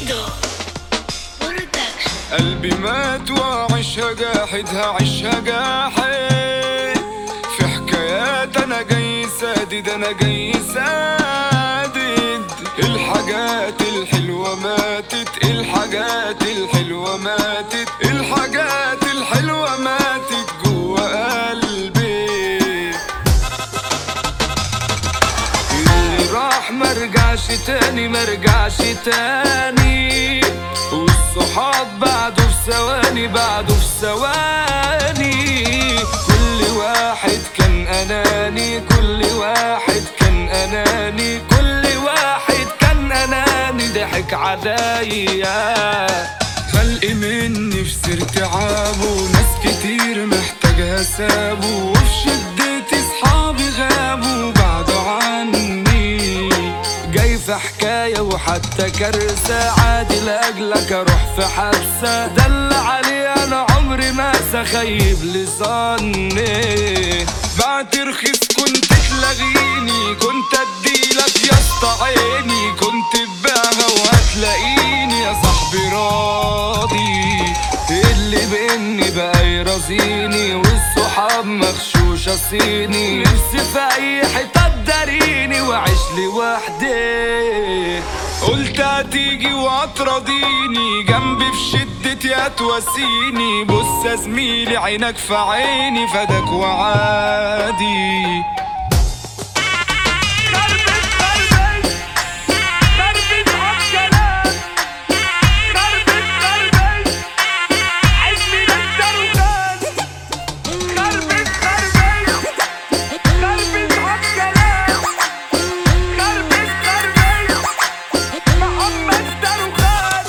بيدو برودكشن قلبي مات وعيشها جاحد هعيشها جاحد في حكايات انا جاي سادد انا جاي سادد الحاجات الحلوة ماتت الحاجات الحلوة ماتت الحاجات الحلوة ماتت جوا قلبي اللي راح مرجعش تاني مرجعش تاني والصحاب بعده في ثواني بعده في ثواني كل واحد كان اناني كل واحد كان اناني كل واحد كان اناني ضحك عليا خلق مني في سيرة عابه ناس كتير محتاجها سابوا وفي شدتي صحابي غابوا بعدوا عني جاي في حكاية وحتى كارثة عادي لأجلك أروح في حبسة دل علي أنا عمري ما سخيب لظني بعت رخيص كنت تلاغيني كنت اديلك يا اسطى عيني كنت تبيعها وهتلاقيني يا صاحبي راضي اللي بيني بقى يرازيني والصحاب مغشوشة صيني نفسي في اي حتة تداريني واعيش لوحدي قلت هتيجي وهتراضيني جنبي في شدتي هتواسيني بص يا زميلي عينك في عيني فداك وعادي خربت خربت خربت عالكلام خربت خربت عزمي للدروخان خربت خربت خربت عالكلام خربت خربت محمد دروخان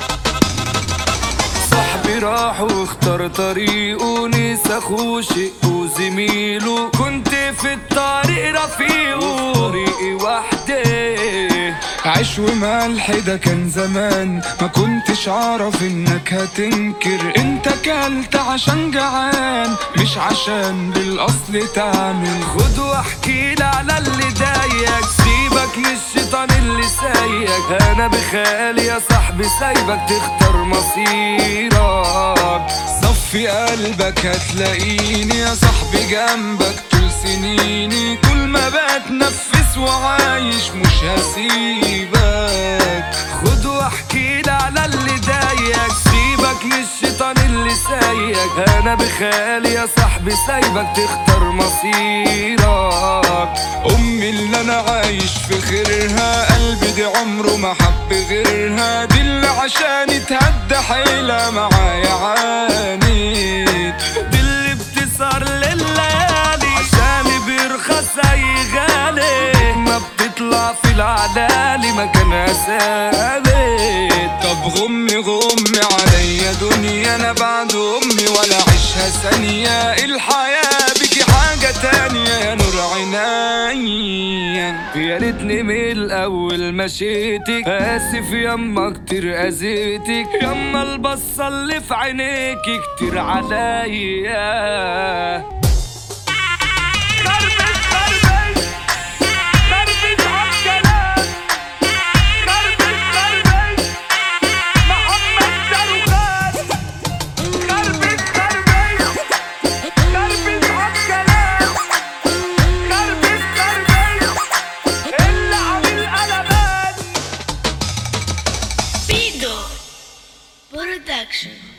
صاحبي راح واختار طريقه نسى اخوه شقه زميله كنت في الطريق رفيقه طريقي وحدي عيش وملح ده كان زمان ما كنتش اعرف انك هتنكر انت كلت عشان جعان مش عشان بالاصل تعمل خد واحكي لي على اللي ضايقك سيبك من الشيطان اللي سايقك انا بخيالي يا صاحبي سايبك تختار مصيرك صفي قلبك هتلاقيني يا صاحبي جنبك طول سنيني كل ما بتنفس وعايش مش هسيبك خد واحكي لي على اللي ضايقك سيبك من الشيطان اللي سايقك انا بخيالي يا صاحبي سايبك تختار مصيرك امي اللي انا عايش في خيرها قلبي دي عمره ما حب غيرها دي اللي عشان تهدى حيلة معايا عانيت دي اللي بتسهر لليالي عشان بيرخص اي غالي ما بتطلع في العلالي مكانها ثابت طب غمي غمي عليا دنيا انا بعد امي ولا عيشها ثانية الحياة بيكي حاجة تانية يا نور عينيا يا ريتني من الاول مشيتك اسف يما كتير اذيتك يما البصة اللي في عينيكي كتير عليا خربت خربت خربت عالكلام خربت خربت محمد دروخان خربت خربت خربت عالكلام خربت خربت اللي عامل قلبان بيدو برودكشن